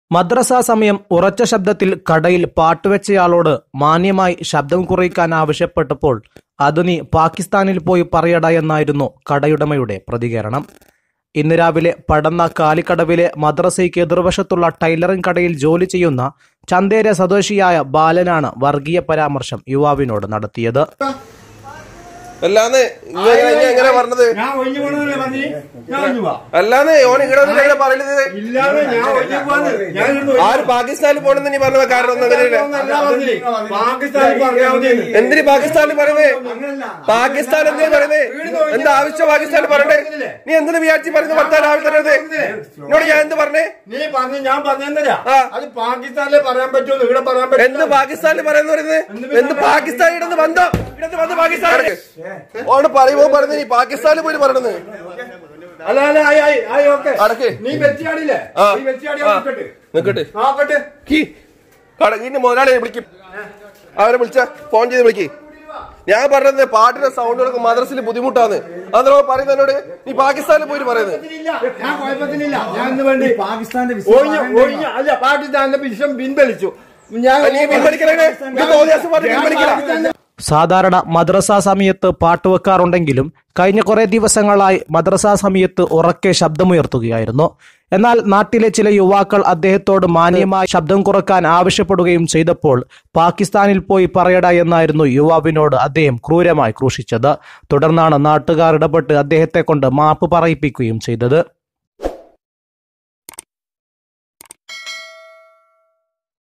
മദ്രസ സമയം ഉറച്ച ശബ്ദത്തിൽ കടയിൽ പാട്ടുവെച്ചയാളോട് മാന്യമായി ശബ്ദം കുറയ്ക്കാൻ ആവശ്യപ്പെട്ടപ്പോൾ അത് നീ പാകിസ്ഥാനിൽ പോയി പറയട എന്നായിരുന്നു കടയുടമയുടെ പ്രതികരണം ഇന്ന് രാവിലെ പടന്ന കാലിക്കടവിലെ മദ്രസയ്ക്ക് എതിർവശത്തുള്ള ടൈലറിംഗ് കടയിൽ ജോലി ചെയ്യുന്ന ചന്തേര സ്വദേശിയായ ബാലനാണ് വർഗീയ പരാമർശം യുവാവിനോട് നടത്തിയത് അല്ലാന്ന് ഇങ്ങ ഇങ്ങ എങ്ങനെ പറഞ്ഞത് ഞാൻ ഒഴിഞ്ഞു പോണെന്നല്ലേ പറഞ്ഞ് ഞാൻ ഒഴിഞ്ഞു പോവാ അല്ലാന്ന് ഓൻ ഇവിടെ വന്നിട്ട് എങ്ങനെ പറയുന്നത് ഇല്ലാതെ ഞാൻ ഒഴിഞ്ഞു പോവാന്ന് ഞാൻ ഇവിടുന്ന് ഒഴിഞ്ഞു ആര് പാകിസ്ഥാനിൽ പോണെന്ന് നീ പറഞ്ഞ കാരണം ഒന്നും അങ്ങനെയല്ല പോവാന്നല്ല പറഞ്ഞില്ലേ. പാകിസ്ഥാനിൽ പറഞ്ഞാൽ മതിയെന്ന്. എന്തിന് പാകിസ്ഥാനിൽ പറയുന്നത് അങ്ങനല്ല. പാകിസ്ഥാൻ എന്തിനാ പറയുന്നത് എന്താ ആവശ്യം പാകിസ്ഥാനിൽ പറയണ്ടേ നീ എന്തിനു വിചാരിച്ച് പറയുന്നത് ഭർത്താൻ രാവിലെ തന്നെ എന്നോട് ഞാൻ എന്ത് പറഞ്ഞേ നീ പറഞ്ഞു ഞാൻ പറഞ്ഞെന്നരാ ആ. അത് പാകിസ്ഥാനിലെ പറയാൻ പറ്റുമോ ഇവിടെ പറയാൻ പറ്റുമോ എന്ത് പാകിസ്ഥാനിൽ പറയുന്നത് പറയുന്നത് എന്ത് പാകിസ്ഥാൻ ഇടന്ന് ബന്ധം ഇടന്ന് ബന്ധം പാകിസ്ഥാൻ ഓണ് പറയുമ്പോ പറയുന്നത് നീ പാകിസ്ഥാനിൽ പോയി പറയണത് അല്ല അല്ല ആയി ആയി ആയി ഓക്കെ അടക്ക്. നീ വെച്ചാടില്ലേ ആ. നീ വെച്ചാടി ആ. നോക്കട്ടെ നിക്കട്ടെ നോക്കട്ടെ കീ കട ഇനി മുതലാളിയെ വിളിക്കും അവരെ വിളിച്ച ഫോൺ ചെയ്ത് വിളിക്ക് ഞാൻ പറഞ്ഞത് പാട്ടിന്റെ സൗണ്ടുകൾക്ക് മദ്രസിൽ ബുദ്ധിമുട്ടാന്ന് അതിനോ പറയുന്നത് എന്നോട് നീ പാകിസ്ഥാനിൽ പോയി പറയുന്നത് ഇല്ല, ഞാൻ കുഴപ്പത്തിനില്ല ഞാൻ ഇന്ന് വേണ്ടി പാകിസ്ഥാന്റെ ഒഴിഞ്ഞു ഒഴിഞ്ഞു അല്ല പാകിസ്ഥാന്റെ വിഷം പിൻവലിച്ചു ഞാൻ നീ പിൻവലിക്കലേ നീ തോന്നിയാസം പറഞ്ഞ് പിൻവലിക്കല സാധാരണ മദ്രസ സമയത്ത് പാട്ടുവെക്കാറുണ്ടെങ്കിലും കഴിഞ്ഞ കുറേ ദിവസങ്ങളായി മദ്രസ സമയത്ത് ഉറക്കെ ശബ്ദമുയർത്തുകയായിരുന്നു എന്നാൽ നാട്ടിലെ ചില യുവാക്കൾ അദ്ദേഹത്തോട് മാന്യമായി ശബ്ദം കുറക്കാൻ ആവശ്യപ്പെടുകയും ചെയ്തപ്പോൾ പാകിസ്ഥാനിൽ പോയി പറയട എന്നായിരുന്നു യുവാവിനോട് അദ്ദേഹം ക്രൂരമായി ക്രൂശിച്ചത് തുടർന്നാണ് നാട്ടുകാർ ഇടപെട്ട് അദ്ദേഹത്തെ കൊണ്ട് മാപ്പ് പറയിപ്പിക്കുകയും ചെയ്തത്